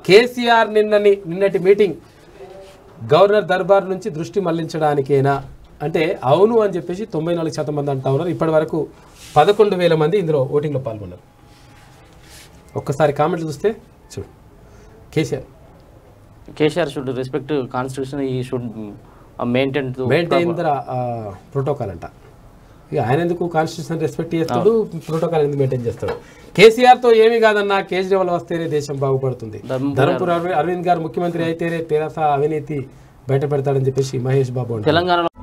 కేసీఆర్ నిన్నని నిన్నటి meeting governor Darbar నుంచి దృష్టి మళ్లించడానికేనా అంటే అవును అని చెప్పేసి తొంభై నాలుగు శాతం మంది అంటా ఉన్నారు ఇప్పటి వరకు పదకొండు వేల మంది ఇందులో ఓటింగ్లో పాల్గొన్నారు ఒక్కసారి కామెంట్లు చూస్తే చూడు KCR KCR should respect constitution he should maintain maintain the protocol అంట ఇక ఆయన ఎందుకు కాన్స్టిట్యూషన్ రెస్పెక్ట్ చేస్తాడు ప్రోటోకాల్ ఎందుకు మెయింటైన్ చేస్తాడు కేసీఆర్ తో ఏమీ కాదన్నా కేజ్రీవాల్ వస్తేనే దేశం బాగుపడుతుంది ధర్మపురి ధర్మపురి అరవింద్ గారు ముఖ్యమంత్రి అయితేనే తెరాస అవినీతి బయట పెడతాడని చెప్పేసి మహేష్ బాబు అంటారు తెలంగాణలో